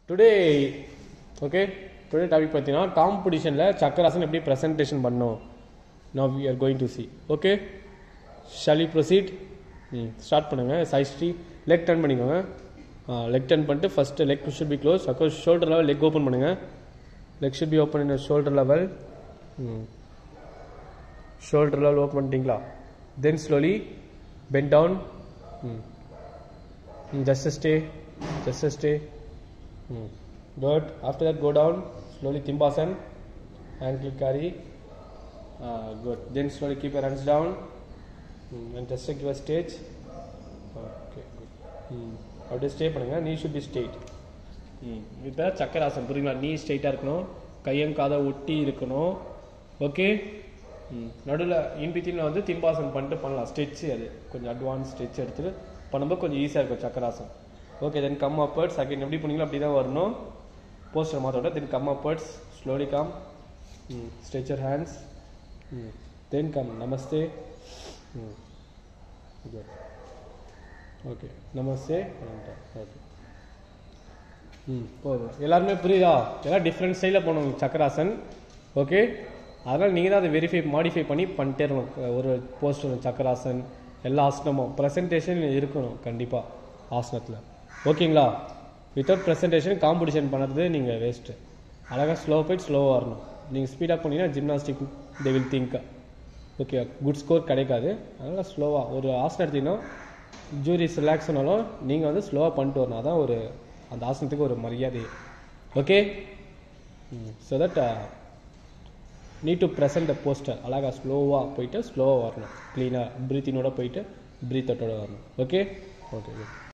Today okay today topic பார்த்தீங்கன்னா காம்படிஷனில் சக்கராசன் எப்படி ப்ரெசன்டேஷன் பண்ணோம் now we are going to see okay shall we proceed hmm start பண்ணுங்கள் சைஸ்ட்ரி லெக் டர்ன் பண்ணிக்கோங்க லெக் டர்ன் பண்ணிட்டு first leg should be close அக்கோ ஷோல்டர் லெவல் லெக் ஓப்பன் பண்ணுங்கள் leg should be open in shoulder level hmm shoulder level open பண்ணிட்டீங்களா then slowly bend down hmm just stay just stay hmm. good after that go down slowly timbasan ankle carry uh, good then slowly keep your hands down hmm. and just give a stage okay good hmm. அப்படியே stay பண்ணுங்க knee should be straight ம் இப்போ சக்கராசன் புரியுங்களா நீ ஸ்ட்ரெயிட்டாக இருக்கணும் கையங்காதை ஒட்டி இருக்கணும் ஓகே ம் நடுவில் இன்பித்தியில் வந்து திம்பாசன் பண்ணிட்டு பண்ணலாம் ஸ்ட்ரெச்சு அது கொஞ்சம் அட்வான்ஸ் ஸ்ட்ரெச் எடுத்துட்டு பண்ணும்போது கொஞ்சம் ஈஸியாக இருக்கும் Chakrasana okay then come upwards again எப்படி பண்ணீங்களோ அப்படி தான் வரணும் போஸ்டர் மாற்றோட then come upwards slowly come hmm stretch your hands hmm then come நமஸ்தே ம் குட் ஓகே நமஸ்தே ஓகே ம் போதும் எல்லாருமே புரியுதா எல்லாம் டிஃப்ரெண்ட் ஸ்டைலில் போகணும் சக்கராசன் ஓகே அதனால் நீங்கள் தான் அதை வெரிஃபை மாடிஃபை பண்ணி பண்ணிட்டே இருக்கணும் ஒரு போஸ்டர் சக்கராசன் எல்லா ஆசனமும் ப்ரெசன்டேஷன் இருக்கணும் கண்டிப்பாக ஆசனத்தில் ஓகேங்களா வித்தவுட் ப்ரெசன்டேஷன் காம்படிஷன் பண்ணுறது நீங்கள் வேஸ்ட்டு அழகாக ஸ்லோ போயிட்டு ஸ்லோவாக வரணும் நீங்கள் ஸ்பீடாக போனீங்கன்னா gymnastic they will think okay good score கிடைக்காது அதனால் ஸ்லோவாக ஒரு ஆசனம் எடுத்தீங்கன்னா ஜூரிஸ் ரிலாக்ஸ் ஆனாலும் நீங்கள் வந்து ஸ்லோவாக பண்ணிட்டு வரணும் அதான் ஒரு அந்த ஆசனத்துக்கு ஒரு மரியாதை okay so that need to present the posture அழகாக ஸ்லோவாக போயிட்டு ஸ்லோவாக வரணும் க்ளீனாக ப்ரீத்தினோட போயிட்டு ப்ரீத் அவுட்டோட வரணும் ஓகே ஓகே